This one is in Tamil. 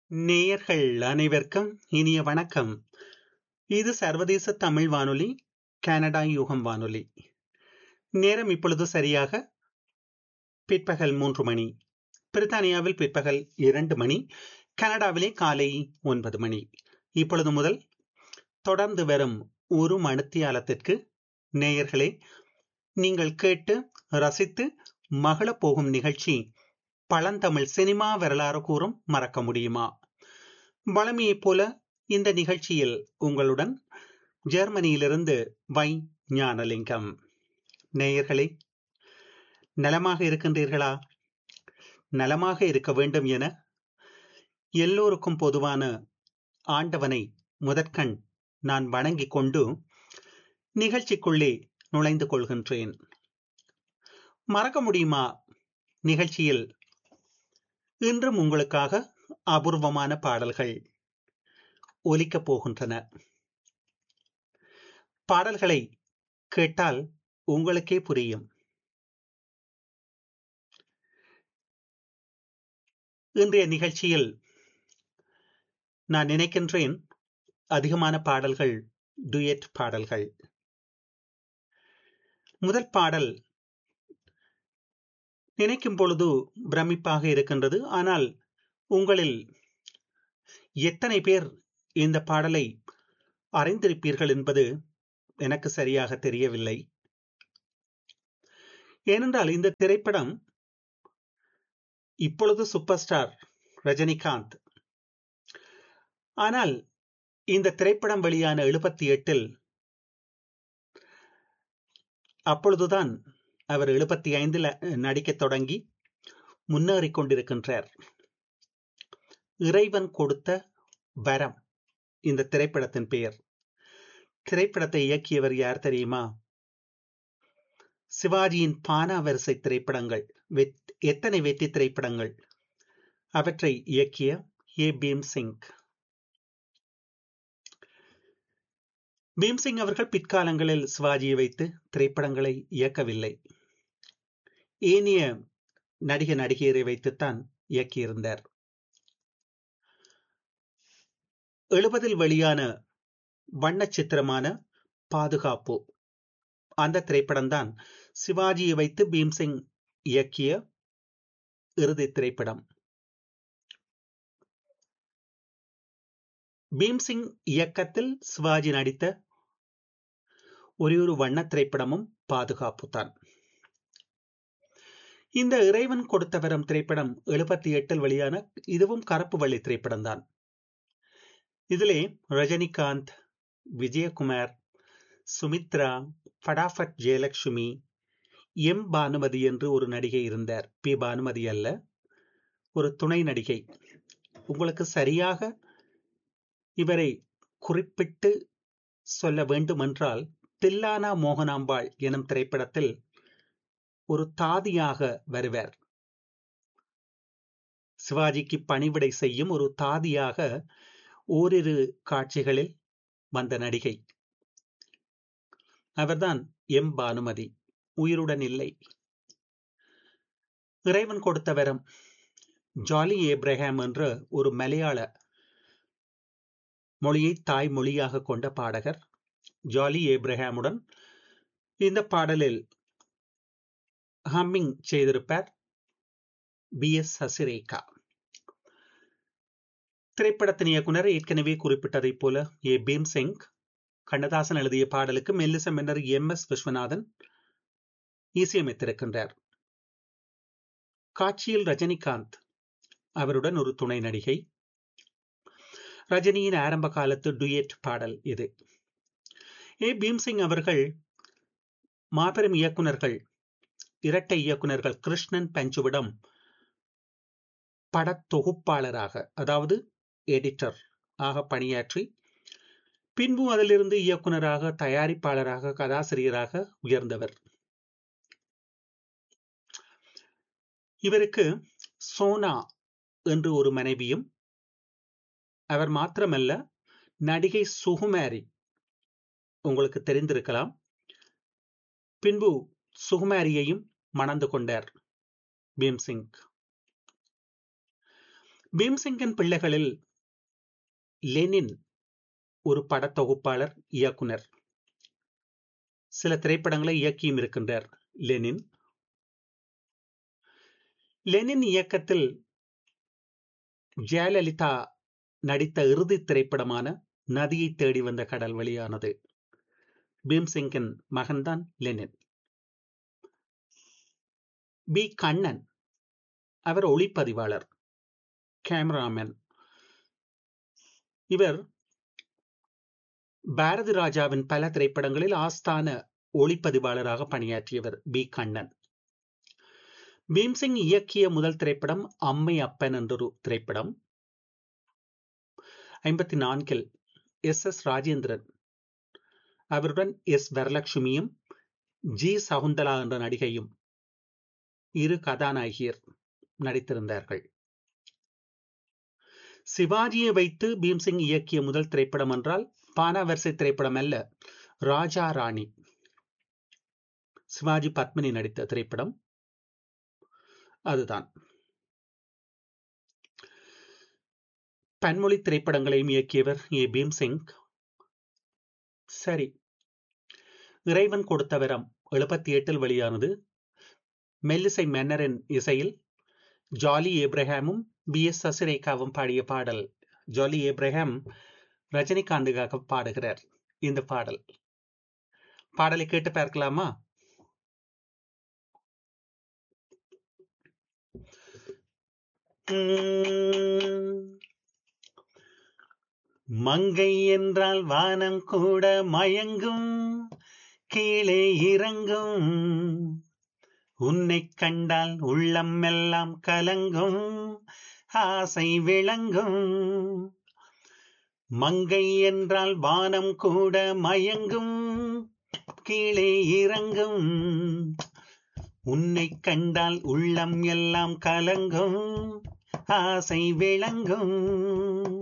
நேயர்கள் அனைவருக்கும் இனிய வணக்கம் இது சர்வதேச தமிழ் வானொலி கனடா யூகம் வானொலி நேரம் இப்பொழுது சரியாக பிற்பகல் மூன்று மணி பிரித்தானியாவில் பிற்பகல் இரண்டு மணி கனடாவிலே காலை ஒன்பது மணி இப்பொழுது முதல் தொடர்ந்து வரும் ஒரு மணித்தியாலத்திற்கு நேயர்களே நீங்கள் கேட்டு ரசித்து மகளப் போகும் நிகழ்ச்சி பழந்தமிழ் சினிமா வரலாறு கூறும் மறக்க முடியுமா வளமையைப் போல இந்த நிகழ்ச்சியில் உங்களுடன் ஜெர்மனியிலிருந்து வை ஞானலிங்கம் நேயர்களே நலமாக இருக்கின்றீர்களா நலமாக இருக்க வேண்டும் என எல்லோருக்கும் பொதுவான ஆண்டவனை முதற்கண் நான் வணங்கிக் கொண்டு நிகழ்ச்சிக்குள்ளே நுழைந்து கொள்கின்றேன் மறக்க முடியுமா நிகழ்ச்சியில் இன்றும் உங்களுக்காக அபூர்வமான பாடல்கள் ஒலிக்கப் போகின்றன பாடல்களை கேட்டால் உங்களுக்கே புரியும் இன்றைய நிகழ்ச்சியில் நான் நினைக்கின்றேன் அதிகமான பாடல்கள் டுயட் பாடல்கள் முதல் பாடல் நினைக்கும் பொழுது பிரமிப்பாக இருக்கின்றது ஆனால் உங்களில் எத்தனை பேர் இந்த பாடலை அறிந்திருப்பீர்கள் என்பது எனக்கு சரியாக தெரியவில்லை ஏனென்றால் இந்த திரைப்படம் இப்பொழுது சூப்பர் ஸ்டார் ரஜினிகாந்த் ஆனால் இந்த திரைப்படம் வெளியான எழுபத்தி எட்டில் அப்பொழுதுதான் அவர் எழுபத்தி ஐந்தில் நடிக்க தொடங்கி முன்னேறி கொண்டிருக்கின்றார் இறைவன் கொடுத்த வரம் இந்த திரைப்படத்தின் பெயர் திரைப்படத்தை இயக்கியவர் யார் தெரியுமா சிவாஜியின் பானா வரிசை திரைப்படங்கள் எத்தனை வெற்றி திரைப்படங்கள் அவற்றை இயக்கிய ஏ பீம் சிங் பீம்சிங் அவர்கள் பிற்காலங்களில் சிவாஜியை வைத்து திரைப்படங்களை இயக்கவில்லை ஏனிய நடிக நடிகையரை வைத்துத்தான் இயக்கியிருந்தார் எழுபதில் வெளியான வண்ண சித்திரமான பாதுகாப்பு அந்த திரைப்படம்தான் சிவாஜியை வைத்து பீம்சிங் இயக்கிய இறுதி திரைப்படம் பீம்சிங் இயக்கத்தில் சிவாஜி நடித்த ஒரே ஒரு வண்ண திரைப்படமும் பாதுகாப்பு தான் இந்த இறைவன் கொடுத்த வரம் திரைப்படம் எழுபத்தி எட்டில் வெளியான இதுவும் கருப்பு வள்ளி திரைப்படம் தான் இதிலே ரஜினிகாந்த் விஜயகுமார் சுமித்ரா ஃபடாஃபட் ஜெயலட்சுமி எம் பானுமதி என்று ஒரு நடிகை இருந்தார் பி பானுமதி அல்ல ஒரு துணை நடிகை உங்களுக்கு சரியாக இவரை குறிப்பிட்டு சொல்ல வேண்டுமென்றால் தில்லானா மோகனாம்பாள் எனும் திரைப்படத்தில் ஒரு தாதியாக வருவார் சிவாஜிக்கு பணிவிடை செய்யும் ஒரு தாதியாக ஓரிரு காட்சிகளில் வந்த நடிகை அவர்தான் எம் பானுமதி உயிருடன் இல்லை இறைவன் கொடுத்த வரம் ஜாலி ஏப்ரஹாம் என்ற ஒரு மலையாள மொழியை தாய் மொழியாக கொண்ட பாடகர் ஜாலி ஏப்ரஹாமுடன் இந்த பாடலில் ஹம்மிங் செய்திருப்பார் பி எஸ் சசிரேகா திரைப்படத்தின் இயக்குனர் ஏற்கனவே குறிப்பிட்டதைப் போல ஏ பீம் சிங் கண்ணதாசன் எழுதிய பாடலுக்கு மெல்லிச மன்னர் எம் எஸ் விஸ்வநாதன் இசையமைத்திருக்கின்றார் காட்சியில் ரஜினிகாந்த் அவருடன் ஒரு துணை நடிகை ரஜினியின் ஆரம்ப காலத்து டுயட் பாடல் இது ஏ பீம்சிங் அவர்கள் மாபெரும் இயக்குனர்கள் இரட்டை இயக்குனர்கள் கிருஷ்ணன் பஞ்சுவிடம் படத்தொகுப்பாளராக அதாவது எடிட்டர் ஆக பணியாற்றி பின்பு அதிலிருந்து இயக்குனராக தயாரிப்பாளராக கதாசிரியராக உயர்ந்தவர் இவருக்கு சோனா என்று ஒரு மனைவியும் அவர் மாத்திரமல்ல நடிகை சுகுமாரி உங்களுக்கு தெரிந்திருக்கலாம் பின்பு சுகுமாரியையும் மணந்து கொண்டார் பீம்சிங் பீம்சிங்கன் பிள்ளைகளில் லெனின் ஒரு படத்தொகுப்பாளர் இயக்குனர் சில திரைப்படங்களை இயக்கியும் இருக்கின்றார் லெனின் லெனின் இயக்கத்தில் ஜெயலலிதா நடித்த இறுதி திரைப்படமான நதியை தேடி வந்த கடல் வெளியானது பீம்சிங்கின் மகன்தான் லெனின் பி கண்ணன் அவர் ஒளிப்பதிவாளர் கேமராமேன் இவர் பாரதி ராஜாவின் பல திரைப்படங்களில் ஆஸ்தான ஒளிப்பதிவாளராக பணியாற்றியவர் பி கண்ணன் பீம்சிங் இயக்கிய முதல் திரைப்படம் அம்மை அப்பன் என்றொரு திரைப்படம் ஐம்பத்தி நான்கில் எஸ் எஸ் ராஜேந்திரன் அவருடன் எஸ் வரலட்சுமியும் ஜி சகுந்தலா என்ற நடிகையும் இரு கதாநாயகியர் நடித்திருந்தார்கள் சிவாஜியை வைத்து பீம்சிங் இயக்கிய முதல் திரைப்படம் என்றால் பானாவரிசை திரைப்படம் அல்ல ராஜா ராணி சிவாஜி பத்மினி நடித்த திரைப்படம் அதுதான் பன்மொழி திரைப்படங்களையும் இயக்கியவர் ஏ பீம்சிங் சரி இறைவன் கொடுத்த வரம் எழுபத்தி எட்டில் வெளியானது மெல்லிசை மன்னரின் இசையில் ஜாலி ஏப்ரஹாமும் பி எஸ் சசிரேகாவும் பாடிய பாடல் ஜாலி ஏப்ரஹாம் ரஜினிகாந்துக்காக பாடுகிறார் இந்த பாடல் பாடலை கேட்டு பார்க்கலாமா மங்கை என்றால் வானம் கூட மயங்கும் கீழே இறங்கும் உன்னை கண்டால் உள்ளம் எல்லாம் கலங்கும் ஆசை விளங்கும் மங்கை என்றால் வானம் கூட மயங்கும் கீழே இறங்கும் உன்னை கண்டால் உள்ளம் எல்லாம் கலங்கும் ஆசை விளங்கும்